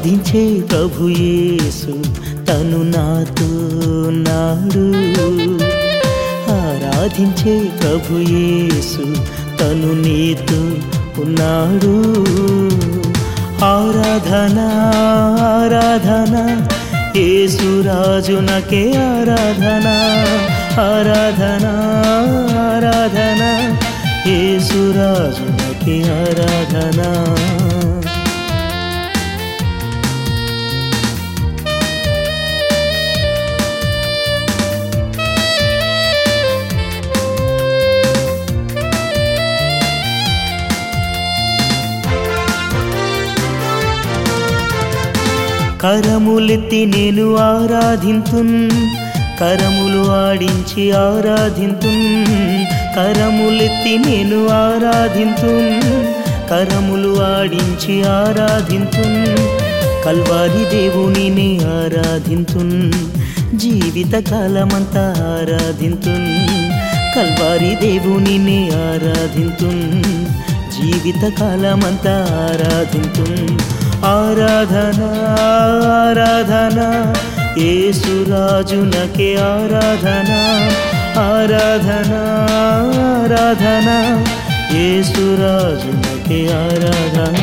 ఆరాధించే ప్రభు యేసు తను నాతో నాడు ఆరాధించే ప్రభు యేసు తను నీతో ఉన్నాడు ఆరాధన ఆరాధన యేసు రాజునకే ఆరాధన ఆరాధన ఆరాధన యేసు రాజునకే ఆరాధన కరములెత్తి నేను ఆరాధింతున్ కరములు ఆడించి ఆరాధింతున్ కరములెత్తి నేను ఆరాధింతున్ కరములు ఆడించి ఆరాధింతున్ కల్వారి దేవునిని ఆరాధింతున్ జీవిత కాలమంతా ఆరాధింతున్ కల్వారి దేవునిని ఆరాధింతున్ జీవిత కాలమంతా ఆరాధింతున్ ఆరాధన ఆరాధన యేసురాజునకే ఆరాధన ఆరాధన ఆరాధన యేసురాజునకే ఆరాధన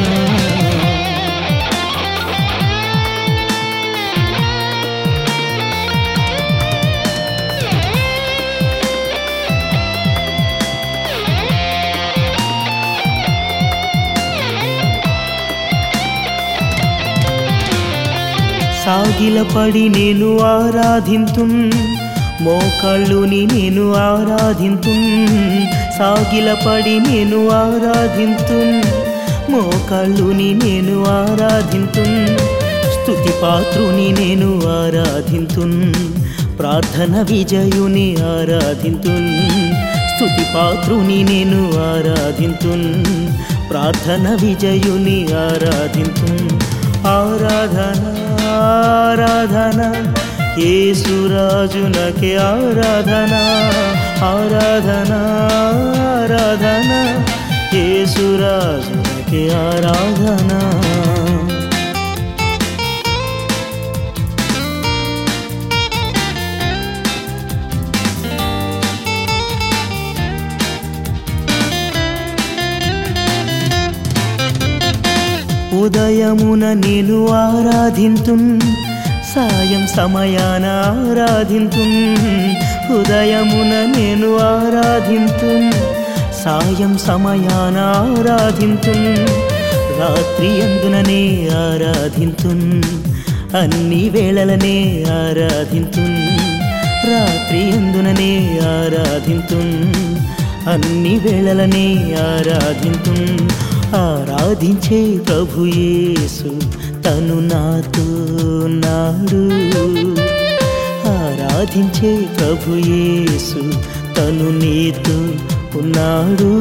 సాగిలపడి నేను ఆరాధింతున్ మోకాళ్ళుని నేను ఆరాధింతున్ సాగిలపడి నేను ఆరాధింతున్ మోకాళ్ళుని నేను ఆరాధింతున్ స్తుతి పాత్రుని నేను ఆరాధింతున్ ప్రార్థన విజయుని ఆరాధింతున్ స్తుతి పాత్రుని నేను ఆరాధింతున్ ప్రార్థన విజయుని ఆరాధింతున్ ఆరాధన ఆరాధన యేసురాజునకే ఆరాధన ఆరాధన ఆరాధన యేసురాజునకే ఆరాధన ఉదయమున నేను ఆరాధింతున్ సాయం సమయాన ఆరాధింతున్ ఉదయమున నేను ఆరాధింతున్ సాయం సమయాన ఆరాధింతున్ రాత్రి అందుననే ఆరాధింతున్ అన్ని వేళలనే ఆరాధింతున్ రాత్రి అందుననే ఆరాధింతున్ అన్ని వేళలనే ఆరాధింతున్ ఆరాధించే ప్రభు యేసు తను నాతో నాడు ఆరాధించే ప్రభు యేసు తను నీతో ఉన్నాడు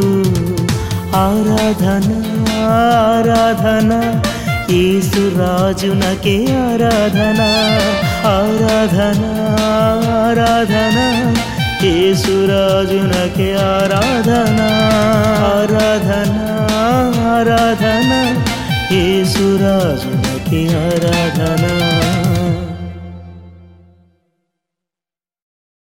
ఆరాధన ఆరాధన యేసు రాజునకే ఆరాధన ఆరాధన ఆరాధన యేసురాజునకే ఆరాధన ఆరాధన ఆరాధన యేసురాజునకే ఆరాధన